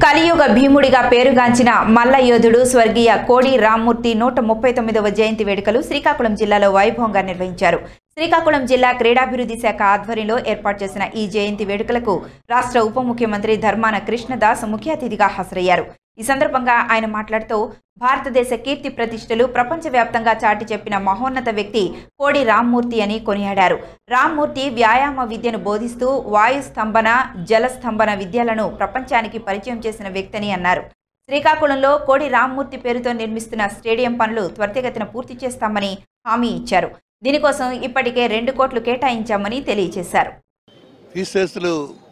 కలియుగ భీముడిగా పేరుగాంచిన మల్ల యోధుడు స్వర్గీయ కోడి రామ్మూర్తి నూట ముప్పై తొమ్మిదవ జయంతి వేడుకలు శ్రీకాకుళం జిల్లాలో వైభవంగా నిర్వహించారు శ్రీకాకుళం జిల్లా క్రీడాభివృద్ధి శాఖ ఆధ్వర్యంలో ఏర్పాటు చేసిన ఈ జయంతి వేడుకలకు రాష్ట్ర ఉప ముఖ్యమంత్రి ధర్మాన కృష్ణదాస్ ముఖ్య అతిథిగా హాజరయ్యారు ఈ సందర్భంగా ఆయన మాట్లాడుతూ భారతదేశ కీర్తి ప్రతిష్టలు ప్రపంచవ్యాప్తంగా చాటి చెప్పిన మహోన్నత వ్యక్తి కోడి రామ్మూర్తి అని కొనియాడారు రామ్మూర్తి వ్యాయామ విద్యను బోధిస్తూ వాయు స్తంభన జల స్తంభన విద్యలను ప్రపంచానికి పరిచయం చేసిన వ్యక్తిని అన్నారు శ్రీకాకుళంలో కోడి రామ్మూర్తి పేరుతో నిర్మిస్తున్న స్టేడియం పనులు త్వరితగతిన పూర్తి చేస్తామని హామీ ఇచ్చారు దీనికోసం ఇప్పటికే రెండు కోట్లు కేటాయించామని తెలియజేశారు క్రీస్తులు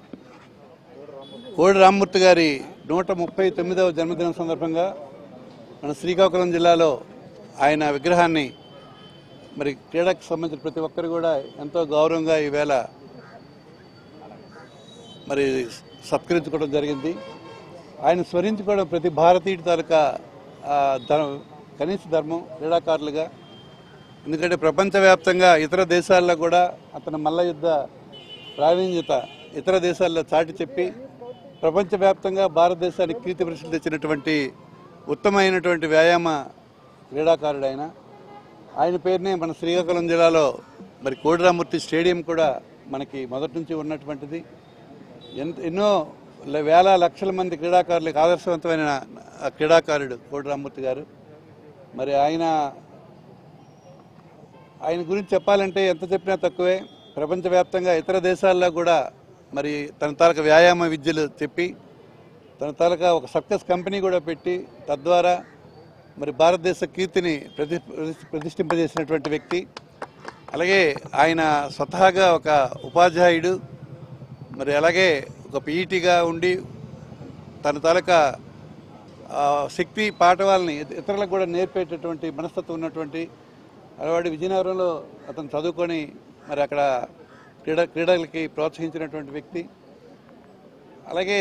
కోడి రామ్మూర్తి గారి నూట ముప్పై తొమ్మిదవ జన్మదినం సందర్భంగా మన శ్రీకాకుళం జిల్లాలో ఆయన విగ్రహాన్ని మరి క్రీడకు సంబంధించిన ప్రతి ఒక్కరు కూడా ఎంతో గౌరవంగా ఈవేళ మరి సత్కరించుకోవడం జరిగింది ఆయన స్మరించుకోవడం ప్రతి భారతీయుడి తాలూకా ఆ, ధర్మ కనీస ధర్మం క్రీడాకారులుగా ఎందుకంటే ప్రపంచవ్యాప్తంగా ఇతర దేశాల్లో కూడా అతని మల్ల యుద్ధ ప్రావీణ్యత ఇతర దేశాల్లో చాటి చెప్పి ప్రపంచవ్యాప్తంగా భారతదేశానికి కీర్తి ప్రశ్నలు తెచ్చినటువంటి ఉత్తమమైనటువంటి వ్యాయామ క్రీడాకారుడు ఆయన ఆయన పేరునే మన శ్రీకాకుళం జిల్లాలో మరి కోడిరామూర్తి స్టేడియం కూడా మనకి మొదటి నుంచి ఉన్నటువంటిది ఎంత ఎన్నో ల- వేల లక్షల మంది క్రీడాకారులకు ఆదర్శవంతమైన ఆ క్రీడాకారుడు కోడి రామ్మూర్తి గారు మరి ఆయన ఆయన గురించి చెప్పాలంటే ఎంత చెప్పినా తక్కువే ప్రపంచవ్యాప్తంగా ఇతర దేశాల్లో కూడా మరి తన తాలూకా వ్యాయామ విద్యలు చెప్పి తన తాలూకా ఒక సర్కస్ కంపెనీ కూడా పెట్టి తద్వారా మరి భారతదేశ కీర్తిని ప్రతి ప్రతి- ప్రతిష్ఠింపజేసినటువంటి వ్యక్తి అలాగే ఆయన స్వతహాగా ఒక ఉపాధ్యాయుడు మరి అలాగే ఒక పీఈటీగా ఉండి తన తాలూకా ఆ, శక్తి పాఠవాలని ఇతరులకు కూడా నేర్పేటటువంటి మనస్తత్వం ఉన్నటువంటి అలవాడి విజయనగరంలో అతను చదువుకొని మరి అక్కడ క్రీడ క్రీడలకి ప్రోత్సహించినటువంటి వ్యక్తి అలాగే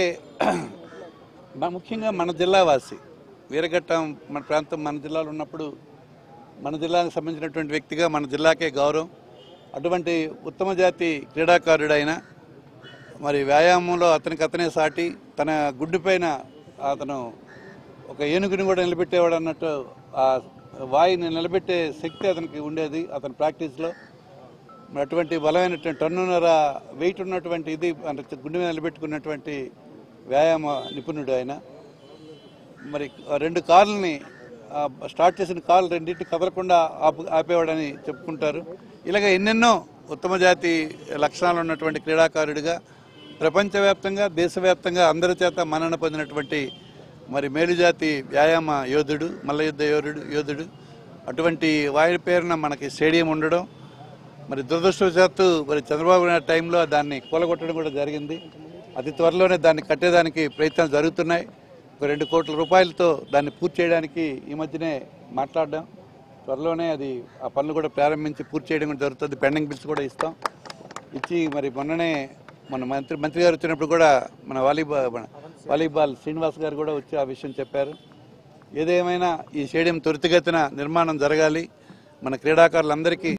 మన ముఖ్యంగా మన జిల్లా వాసి వీరఘట్టం మన ప్రాంతం మన జిల్లాలో ఉన్నప్పుడు మన జిల్లాకు సంబంధించినటువంటి వ్యక్తిగా మన జిల్లాకే గౌరవం అటువంటి ఉత్తమ జాతి క్రీడాకారుడైన మరి వ్యాయామంలో అతనికి అతనే సాటి తన గుడ్డు పైన అతను ఒక ఏనుగుని కూడా నిలబెట్టేవాడు అన్నట్టు ఆ వాయుని నిలబెట్టే శక్తి అతనికి ఉండేది అతని ప్రాక్టీస్లో మరి అటువంటి బలమైనటువంటి టన్నున్నర వెయిట్ ఉన్నటువంటి ఇది అంటే గుండె మీద నిలబెట్టుకున్నటువంటి వ్యాయామ నిపుణుడు ఆయన మరి ఆ రెండు కార్లని ఆ, స్టార్ట్ చేసిన కార్లు రెండింటి కదలకుండా ఆపు ఆపేవాడని చెప్పుకుంటారు ఇలాగ ఎన్నెన్నో ఉత్తమ జాతి లక్షణాలు ఉన్నటువంటి క్రీడాకారుడిగా ప్రపంచవ్యాప్తంగా దేశవ్యాప్తంగా అందరి చేత మన్నన పొందినటువంటి మరి మేలుజాతి వ్యాయామ యోధుడు మల్లయుద్ధ యోధుడు యోధుడు అటువంటి వారి పేరున మనకి స్టేడియం ఉండడం మరి దురదృష్టవశాత్తు మరి చంద్రబాబు నాయుడు టైంలో దాన్ని కూలగొట్టడం కూడా జరిగింది అతి త్వరలోనే దాన్ని కట్టేదానికి ప్రయత్నాలు జరుగుతున్నాయి ఒక రెండు కోట్ల రూపాయలతో దాన్ని పూర్తి చేయడానికి ఈ మధ్యనే మాట్లాడడం త్వరలోనే అది ఆ పనులు కూడా ప్రారంభించి పూర్తి చేయడం కూడా జరుగుతుంది పెండింగ్ బిల్స్ కూడా ఇస్తాం ఇచ్చి మరి మొన్ననే మన మంత్రి మంత్రి గారు వచ్చినప్పుడు కూడా మన వాలీబాల్ మన వాలీబాల్ శ్రీనివాస్ గారు కూడా వచ్చి ఆ విషయం చెప్పారు ఏదేమైనా ఈ స్టేడియం త్వరితగతిన నిర్మాణం జరగాలి మన క్రీడాకారులందరికీ